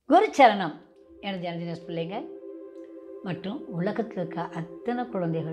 குருச்சரணம் எனது ஜனதினஸ் பிள்ளைங்க மற்றும் உலகத்தில் இருக்க அத்தனை குழந்தைகள்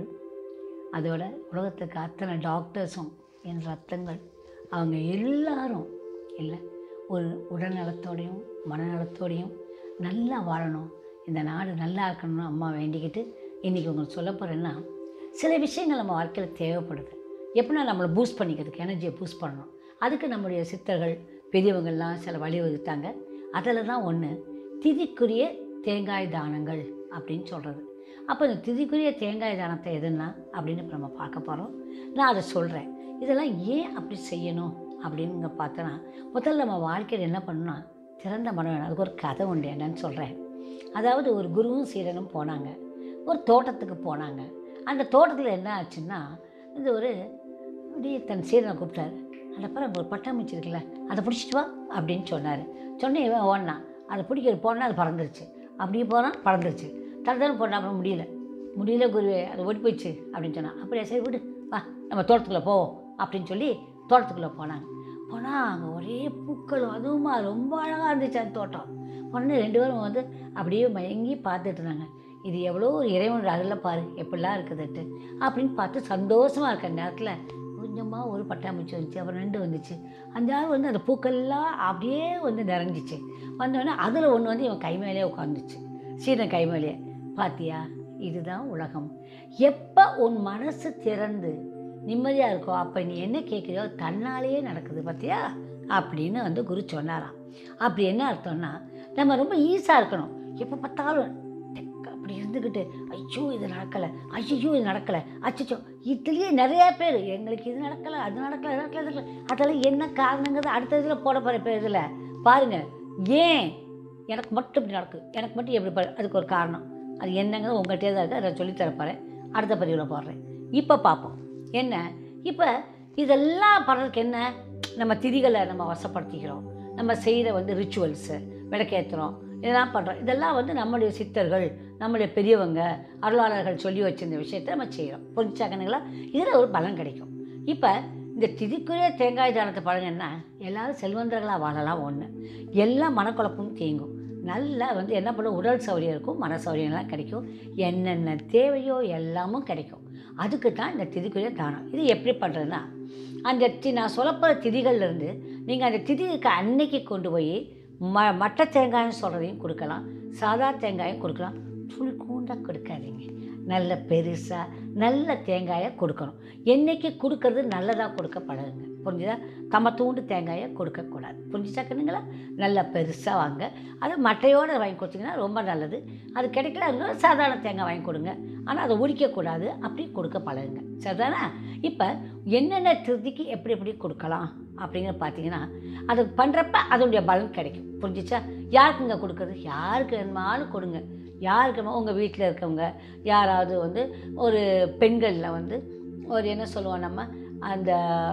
அதோட உலகத்தில் இருக்க அத்தனை டாக்டர்ஸும் என் ரத்தங்கள் அவங்க எல்லாரும் இல்லை ஒரு உடல்நலத்தோடையும் மனநலத்தோடையும் நல்லா வாழணும் இந்த நாடு நல்லா இருக்கணும்னு அம்மா வேண்டிக்கிட்டு இன்றைக்கி உங்களுக்கு சொல்ல போகிறேன்னா சில விஷயங்கள் நம்ம வாழ்க்கையில் தேவைப்படுது எப்படின்னா நம்மளை பூஸ்ட் பண்ணிக்கிறதுக்கு எனர்ஜியை பூஸ்ட் பண்ணணும் அதுக்கு நம்முடைய சித்தர்கள் பெரியவங்கள்லாம் சில வழி வகுத்தாங்க அதில் தான் ஒன்று திதிக்குரிய தேங்காய் தானங்கள் அப்படின்னு சொல்கிறது அப்போ இந்த திதிக்குரிய தேங்காய் தானத்தை எதுன்னா அப்படின்னு இப்போ நம்ம பார்க்க போகிறோம் நான் அதை சொல்கிறேன் இதெல்லாம் ஏன் அப்படி செய்யணும் அப்படின்னு பார்த்தோன்னா முதல்ல நம்ம வாழ்க்கையில் என்ன பண்ணணும்னா திறந்த மனம் வேணும் அதுக்கு ஒரு கதை உண்டு என்னன்னு சொல்கிறேன் அதாவது ஒரு குருவும் சீடனும் போனாங்க ஒரு தோட்டத்துக்கு போனாங்க அந்த தோட்டத்தில் என்ன ஆச்சுன்னா இது ஒரு அப்படியே தன் சீடனை கூப்பிட்டாரு அந்த பிறகு ஒரு பட்டாம்பூச்சி இருக்குல்ல அதை பிடிச்சிட்டு வா அப்படின்னு சொன்னார் சொன்னே இவன் ஓடினான் அதை பிடிக்கிறது போனால் அது பறந்துருச்சு அப்படியே போனால் பறந்துருச்சு தடுத்தாலும் போனால் அப்புறம் முடியல முடியல குருவே அது ஓடி போயிடுச்சு அப்படின்னு சொன்னான் அப்படியே சரி விடு வா நம்ம தோட்டத்துக்குள்ளே போவோம் அப்படின்னு சொல்லி தோட்டத்துக்குள்ளே போனாங்க போனால் அங்கே ஒரே பூக்களும் அதுவுமா ரொம்ப அழகாக இருந்துச்சு அந்த தோட்டம் உடனே ரெண்டு பேரும் வந்து அப்படியே மயங்கி பார்த்துட்டு இருந்தாங்க இது எவ்வளோ ஒரு இறைவன் அருளில் பாரு எப்படிலாம் இருக்குதுட்டு அப்படின்னு பார்த்து சந்தோஷமாக இருக்க நேரத்தில் கொஞ்சமாக ஒரு பட்டாம்பூச்சி வந்துச்சு அப்புறம் ரெண்டு வந்துச்சு அந்த ஆள் வந்து அந்த பூக்கள்லாம் அப்படியே வந்து நிறைஞ்சிச்சு வந்தோடனே அதில் ஒன்று வந்து இவன் கை மேலேயே உட்காந்துச்சு சீரன் கை மேலேயே பாத்தியா இதுதான் உலகம் எப்போ உன் மனசு திறந்து நிம்மதியாக இருக்கோ அப்போ நீ என்ன கேட்குறியோ தன்னாலேயே நடக்குது பார்த்தியா அப்படின்னு வந்து குரு சொன்னாராம் அப்படி என்ன அர்த்தம்னா நம்ம ரொம்ப ஈஸாக இருக்கணும் எப்போ பார்த்தாலும் டெக் அப்படி இருந்துக்கிட்டு ஐயோ இது நடக்கலை ஐயோ இது நடக்கலை அச்சோ இதுலேயே நிறைய பேர் எங்களுக்கு இது நடக்கலை அது நடக்கலை அது நடக்கலை இது நடக்கலை அதெல்லாம் என்ன காரணங்கிறது அடுத்த இதில் போட போகிற இப்போ இதில் பாருங்கள் ஏன் எனக்கு மட்டும் இப்படி நடக்குது எனக்கு மட்டும் எப்படி பாரு அதுக்கு ஒரு காரணம் அது என்னங்கிறது உங்கள்கிட்டே தான் இருக்குது அதை சொல்லித்தரப்போகிறேன் அடுத்த பதிவில் போடுறேன் இப்போ பார்ப்போம் என்ன இப்போ இதெல்லாம் பண்ணுறதுக்கு என்ன நம்ம திதிகளை நம்ம வசப்படுத்திக்கிறோம் நம்ம செய்கிற வந்து ரிச்சுவல்ஸு விளக்கேற்றுறோம் இதெல்லாம் பண்ணுறோம் இதெல்லாம் வந்து நம்முடைய சித்தர்கள் நம்முடைய பெரியவங்க அருளாளர்கள் சொல்லி வச்சிருந்த விஷயத்தை நம்ம செய்கிறோம் புரிஞ்சாக்கணுங்களா இதில் ஒரு பலன் கிடைக்கும் இப்போ இந்த திதிக்குரிய தேங்காய் தானத்தை பலன் என்ன எல்லாரும் செல்வந்தர்களாக வாழலாம் ஒன்று எல்லா மனக்குழப்பமும் தேங்கும் நல்லா வந்து என்ன பண்ணும் உடல் சௌரியம் இருக்கும் மன சௌரியம்லாம் கிடைக்கும் என்னென்ன தேவையோ எல்லாமும் கிடைக்கும் அதுக்கு தான் இந்த திதிக்குரிய தானம் இது எப்படி பண்ணுறதுன்னா அந்த தி நான் சொல்லப்போகிற திதிகள்லேருந்து நீங்கள் அந்த திதிக்கு அன்னைக்கு கொண்டு போய் ம மட்ட தேங்காயும் சொல்கிறதையும் கொடுக்கலாம் சாதா தேங்காயும் கொடுக்கலாம் துளி கூண்டாக கொடுக்காதீங்க நல்ல பெருசாக நல்ல தேங்காயை கொடுக்கணும் என்றைக்கு கொடுக்கறது நல்லதாக கொடுக்க பழகுங்க புரிஞ்சுதா தம்ம தூண்டு தேங்காயை கொடுக்கக்கூடாது புரிஞ்சுச்சாக்கணுங்களா நல்லா பெருசாக வாங்க அது மட்டையோடு வாங்கி கொடுத்தீங்கன்னா ரொம்ப நல்லது அது கிடைக்கல அதுக்கு சாதாரண தேங்காய் வாங்கி கொடுங்க ஆனால் அதை உரிக்கக்கூடாது அப்படி கொடுக்க பழகுங்க சரிதானே இப்போ என்னென்ன திருதிக்கு எப்படி எப்படி கொடுக்கலாம் அப்படிங்கிற பார்த்தீங்கன்னா அது பண்ணுறப்ப அதனுடைய பலன் கிடைக்கும் புரிஞ்சிச்சா யாருக்குங்க கொடுக்குறது யாருக்கு வேணுமாலும் கொடுங்க யாருக்கு வேணுமோ உங்கள் வீட்டில் இருக்கவங்க யாராவது வந்து ஒரு பெண்களில் வந்து ஒரு என்ன சொல்லுவோம் நம்ம அந்த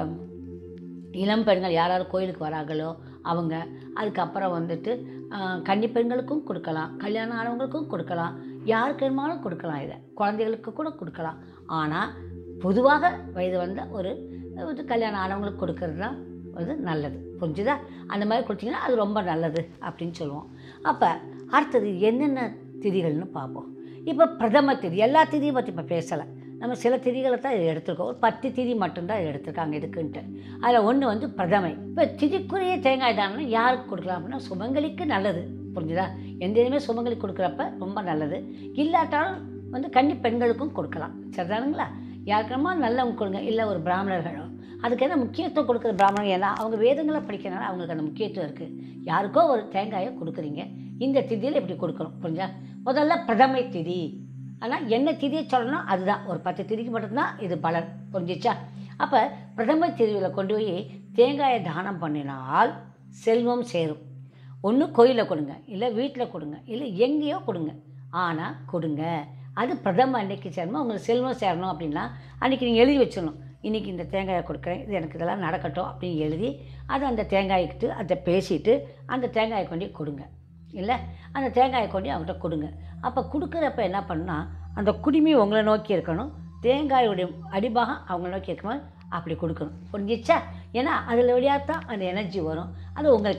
இளம் பெண்கள் யாராவது கோயிலுக்கு வராங்களோ அவங்க அதுக்கப்புறம் வந்துட்டு கன்னி பெண்களுக்கும் கொடுக்கலாம் கல்யாணம் ஆனவங்களுக்கும் கொடுக்கலாம் யாருக்கு வேணுமாலும் கொடுக்கலாம் இதை குழந்தைகளுக்கு கூட கொடுக்கலாம் ஆனால் பொதுவாக வயது வந்த ஒரு இது கல்யாணம் ஆனவங்களுக்கு கொடுக்கறது தான் வந்து நல்லது புரிஞ்சுதா அந்த மாதிரி கொடுத்தீங்கன்னா அது ரொம்ப நல்லது அப்படின்னு சொல்லுவோம் அப்போ அடுத்தது என்னென்ன திதிகள்னு பார்ப்போம் இப்போ பிரதம திதி எல்லா திதியும் பற்றி இப்போ பேசலை நம்ம சில திதிகளை தான் இதை எடுத்திருக்கோம் ஒரு பத்து திதி மட்டும்தான் இதை எடுத்திருக்காங்க இதுக்குன்ட்டு அதில் ஒன்று வந்து பிரதமை இப்போ திதிக்குரிய தேங்காய் தானம்னா யாருக்கு கொடுக்கலாம் அப்படின்னா சுமங்கலிக்கு நல்லது புரிஞ்சுதா எந்த இதுவுமே சுமங்கலி கொடுக்குறப்ப ரொம்ப நல்லது இல்லாட்டாலும் வந்து கன்னி பெண்களுக்கும் கொடுக்கலாம் சரிதானுங்களா யாருக்கமா நல்லவங்க கொடுங்க இல்லை ஒரு பிராமணர்களோ அதுக்கு என்ன முக்கியத்துவம் கொடுக்குற பிராமணர் ஏன்னா அவங்க வேதங்களை படிக்கிறனால அவங்களுக்கு அந்த முக்கியத்துவம் இருக்குது யாருக்கோ ஒரு தேங்காயை கொடுக்குறீங்க இந்த திதியில் இப்படி கொடுக்கணும் புரிஞ்சா முதல்ல பிரதமை திதி ஆனால் என்ன திதியை சொல்லணும் அதுதான் ஒரு பத்து திதிக்கு மட்டும்தான் இது பலன் புரிஞ்சிச்சா அப்போ பிரதம திதியில் கொண்டு போய் தேங்காயை தானம் பண்ணினால் செல்வம் சேரும் ஒன்று கோயிலில் கொடுங்க இல்லை வீட்டில் கொடுங்க இல்லை எங்கேயோ கொடுங்க ஆனால் கொடுங்க அது பிரதம அன்னைக்கு சேரணும் உங்களுக்கு செல்வம் சேரணும் அப்படின்னா அன்றைக்கி நீங்கள் எழுதி வச்சிடணும் இன்றைக்கி இந்த தேங்காயை கொடுக்குறேன் இது எனக்கு இதெல்லாம் நடக்கட்டும் அப்படின்னு எழுதி அதை அந்த தேங்காய்க்கிட்டு அதை பேசிட்டு அந்த தேங்காயை கொண்டு கொடுங்க இல்லை அந்த தேங்காயை கொண்டு அவங்ககிட்ட கொடுங்க அப்போ கொடுக்குறப்ப என்ன பண்ணால் அந்த குடிமி உங்களை நோக்கி இருக்கணும் தேங்காயுடைய அடிபாகம் அவங்கள நோக்கி இருக்கணும் அப்படி கொடுக்கணும் புரிஞ்சிச்சா ஏன்னா அதில் வழியாக தான் அந்த எனர்ஜி வரும் அது உங்களுக்கு கிடைக்கும்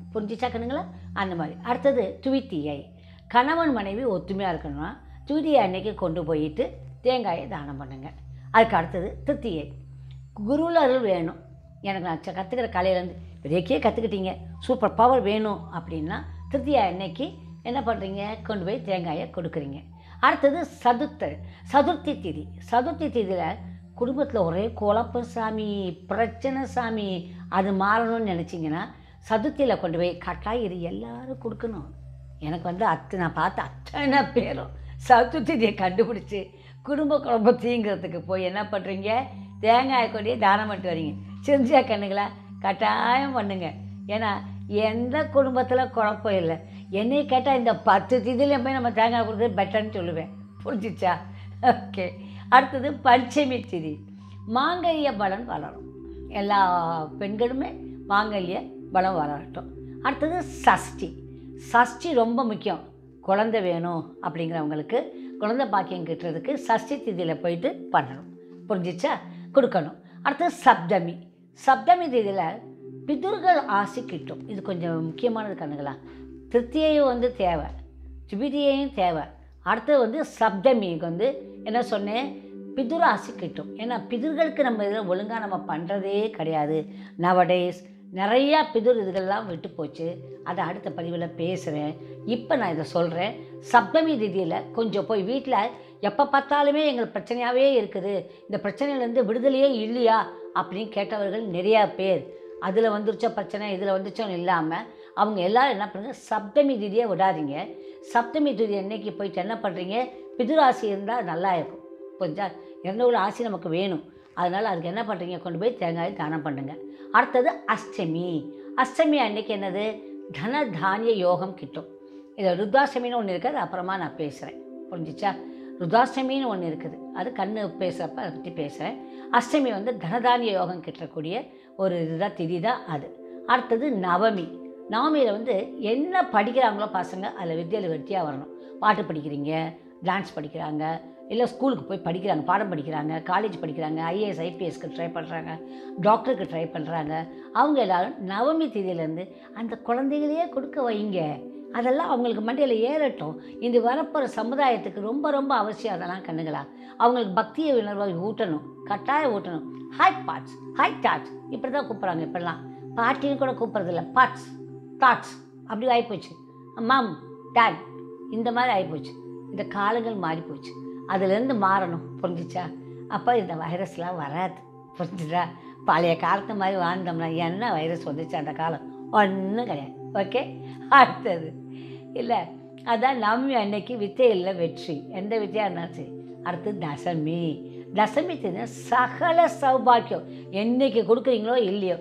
புரிஞ்சிச்சா கண்ணுங்களா அந்த மாதிரி அடுத்தது துவித்தியை கணவன் மனைவி ஒத்துமையாக இருக்கணும்னா துவித்தியை அன்னைக்கு கொண்டு போயிட்டு தேங்காயை தானம் பண்ணுங்க அதுக்கு அடுத்தது திருத்தியை குருவில் அருள் வேணும் எனக்கு நான் ச- கற்றுக்கிற கலையிலேருந்து பெரியக்கே கற்றுக்கிட்டீங்க சூப்பர் பவர் வேணும் அப்படின்னா திருத்தியா அன்னைக்கு என்ன பண்ணுறீங்க கொண்டு போய் தேங்காயை கொடுக்குறீங்க அடுத்தது சதுர்த்த சதுர்த்தி திதி சதுர்த்தி திதியில் குடும்பத்தில் ஒரே குழப்பம் சாமி பிரச்சனை சாமி அது மாறணும்னு நினச்சிங்கன்னா சதுர்த்தியில் கொண்டு போய் கட்டாயம் இது எல்லாரும் கொடுக்கணும் எனக்கு வந்து அத்தை நான் பார்த்த அத்தனை பேரும் சதுர்த்தியை கண்டுபிடிச்சி குடும்ப குழப்பம் தீங்கிறதுக்கு போய் என்ன பண்ணுறீங்க தேங்காய் கொடியை தானம் பண்ணிட்டு வரீங்க செஞ்சா கண்ணுங்களா கட்டாயம் பண்ணுங்க ஏன்னா எந்த குடும்பத்தில் குழப்பம் இல்லை என்னை கேட்டால் இந்த பத்து திதிலையும் போய் நம்ம தேங்காய் கொடுக்குறது பெட்டர்னு சொல்லுவேன் புரிஞ்சிச்சா ஓகே அடுத்தது பஞ்சமி திதி மாங்கல்ய பலன் வளரும் எல்லா பெண்களுமே மாங்கல்ய பலம் வளரட்டும் அடுத்தது சஷ்டி சஷ்டி ரொம்ப முக்கியம் குழந்தை வேணும் அப்படிங்கிறவங்களுக்கு குழந்தை பாக்கியம் கிட்டுறதுக்கு சஷ்டி திதியில் போயிட்டு பண்ணணும் புரிஞ்சிச்சா கொடுக்கணும் அடுத்தது சப்தமி சப்தமி திதியில் பிதுர்கள் ஆசி கிட்டும் இது கொஞ்சம் முக்கியமானது கண்ணுங்களா திருத்தியையும் வந்து தேவை சுபிதியையும் தேவை அடுத்தது வந்து சப்தமிக்கு வந்து என்ன சொன்னேன் பிதுர் ஆசி கிட்டும் ஏன்னா பிதுர்களுக்கு நம்ம இதில் ஒழுங்காக நம்ம பண்ணுறதே கிடையாது நவடேஸ் நிறையா பிதுர் இதுகள்லாம் விட்டு போச்சு அதை அடுத்த பதிவில் பேசுகிறேன் இப்போ நான் இதை சொல்கிறேன் சப்தமி திதியில் கொஞ்சம் போய் வீட்டில் எப்போ பார்த்தாலுமே எங்களுக்கு பிரச்சனையாகவே இருக்குது இந்த பிரச்சனையிலேருந்து விடுதலையே இல்லையா அப்படின்னு கேட்டவர்கள் நிறையா பேர் அதில் வந்துருச்ச பிரச்சனை இதில் வந்துச்சோன்னு இல்லாமல் அவங்க எல்லாரும் என்ன பண்ணுங்க சப்தமி திதியை விடாதீங்க சப்தமி திதி அன்னைக்கு போயிட்டு என்ன பண்ணுறீங்க பிதுராசி இருந்தால் நல்லா இருக்கும் புரிஞ்சா எந்த ஒரு ஆசி நமக்கு வேணும் அதனால் அதுக்கு என்ன பண்ணுறீங்க கொண்டு போய் தேங்காய் தானம் பண்ணுங்க அடுத்தது அஷ்டமி அஷ்டமி அன்னைக்கு என்னது தன தானிய யோகம் கிட்டும் இதில் ருத்ராஷ்டமின்னு ஒன்று இருக்குது அது அப்புறமா நான் பேசுகிறேன் புரிஞ்சிச்சா ருத்ராஷ்டமின்னு ஒன்று இருக்குது அது கண்ணு பேசுகிறப்ப அதை பற்றி பேசுகிறேன் அஷ்டமி வந்து தனதானிய யோகம் கிட்டக்கூடிய ஒரு இதுதான் திதி தான் அது அடுத்தது நவமி நவமியில் வந்து என்ன படிக்கிறாங்களோ பசங்க அதில் வித்தியாவில் வெற்றியாக வரணும் பாட்டு படிக்கிறீங்க டான்ஸ் படிக்கிறாங்க இல்லை ஸ்கூலுக்கு போய் படிக்கிறாங்க பாடம் படிக்கிறாங்க காலேஜ் படிக்கிறாங்க ஐஏஎஸ் ஐபிஎஸ்க்கு ட்ரை பண்ணுறாங்க டாக்டருக்கு ட்ரை பண்ணுறாங்க அவங்க எல்லாரும் நவமி தேதியிலேருந்து அந்த குழந்தைகளையே கொடுக்க வைங்க அதெல்லாம் அவங்களுக்கு மண்டையில் ஏறட்டும் இந்த வரப்போகிற சமுதாயத்துக்கு ரொம்ப ரொம்ப அவசியம் அதெல்லாம் கண்ணுங்களா அவங்களுக்கு பக்தியை உணர்வை ஊட்டணும் கட்டாயம் ஊட்டணும் ஹாய் பாட்ஸ் ஹாய் டாட்ஸ் இப்படி தான் கூப்பிட்றாங்க இப்படிலாம் பாட்டின்னு கூட கூப்பிட்றதில்ல பாட்ஸ் தாட்ஸ் அப்படி ஆகிப்போச்சு மாம் டாட் இந்த மாதிரி ஆகிப்போச்சு இந்த காலங்கள் மாறி போச்சு அதுலேருந்து மாறணும் புரிஞ்சிச்சா அப்போ இந்த வைரஸ்லாம் வராது புரிஞ்சுதா பழைய காலத்து மாதிரி வாழ்ந்தோம்னா என்ன வைரஸ் வந்துச்சு அந்த காலம் ஒன்றும் கிடையாது ஓகே அடுத்தது இல்லை அதான் நவமி அன்னைக்கு வித்தையில் வெற்றி எந்த வித்தையாக இருந்தாலும் சரி அடுத்து தசமி தசமி தெரிஞ்ச சகல சௌபாக்கியம் என்னைக்கு கொடுக்குறீங்களோ இல்லையோ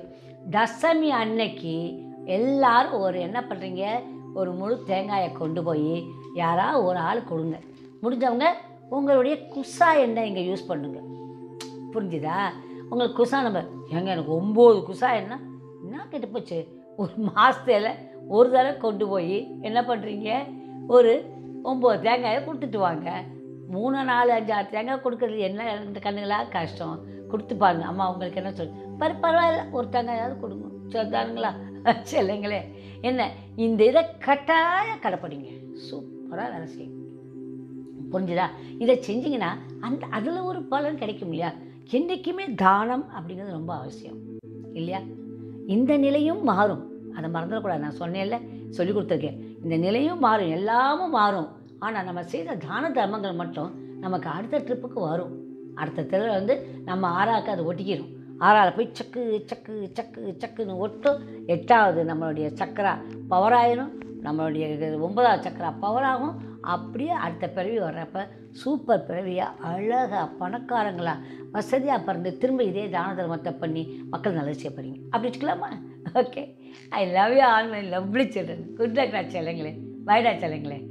தசமி அன்னைக்கு எல்லாரும் ஒரு என்ன பண்ணுறீங்க ஒரு முழு தேங்காயை கொண்டு போய் யாராவது ஒரு ஆள் கொடுங்க முடிஞ்சவங்க உங்களுடைய குசா எண்ணெய் இங்கே யூஸ் பண்ணுங்க புரிஞ்சுதா உங்களுக்கு குசா நம்பர் ஏங்க எனக்கு ஒம்பது குசா எண்ணெய் என்ன கெட்டு போச்சு ஒரு மாதத்தில் ஒரு தடவை கொண்டு போய் என்ன பண்ணுறீங்க ஒரு ஒம்பது தேங்காயை கொடுத்துட்டு வாங்க மூணு நாலு அஞ்சு ஆறு தேங்காய் கொடுக்கறது என்ன இந்த கண்ணுங்களா கஷ்டம் கொடுத்து பாருங்க அம்மா உங்களுக்கு என்ன சொல்லு பர பரவாயில்ல ஒரு தேங்காயாவது கொடுங்க சொல்லுதானுங்களா சொல்லுங்களே என்ன இந்த இதை கட்டாய கடைப்பிடிங்க சூப்பராக வேலை செய்யும் புரிஞ்சுதா இதை செஞ்சீங்கன்னா அந்த அதில் ஒரு பலன் கிடைக்கும் இல்லையா என்றைக்குமே தானம் அப்படிங்கிறது ரொம்ப அவசியம் இல்லையா இந்த நிலையும் மாறும் அதை மறந்துடக்கூடாது நான் சொன்னேன்ல சொல்லி கொடுத்துருக்கேன் இந்த நிலையும் மாறும் எல்லாமும் மாறும் ஆனால் நம்ம செய்த தான தர்மங்கள் மட்டும் நமக்கு அடுத்த ட்ரிப்புக்கு வரும் அடுத்த தெருவில் வந்து நம்ம ஆறாக்கு அது ஒட்டிக்கிறோம் ஆறால் போய் சக்கு சக்கு சக்கு சக்குன்னு ஒட்டும் எட்டாவது நம்மளுடைய சக்கரா பவராயிரும் நம்மளுடைய இது ஒன்பதாவது சக்கரா பவராகும் அப்படியே அடுத்த பிறவி வர்றப்ப சூப்பர் பிறவியாக அழகாக பணக்காரங்களா வசதியாக பிறந்து திரும்ப இதே தான தர்மத்தை பண்ணி மக்கள் நல்லது செய்ய போகிறீங்க அப்படி வச்சுக்கலாமா okay I love you all my lovely children good luck நான் செல்லுங்களே பைடா செல்லுங்களே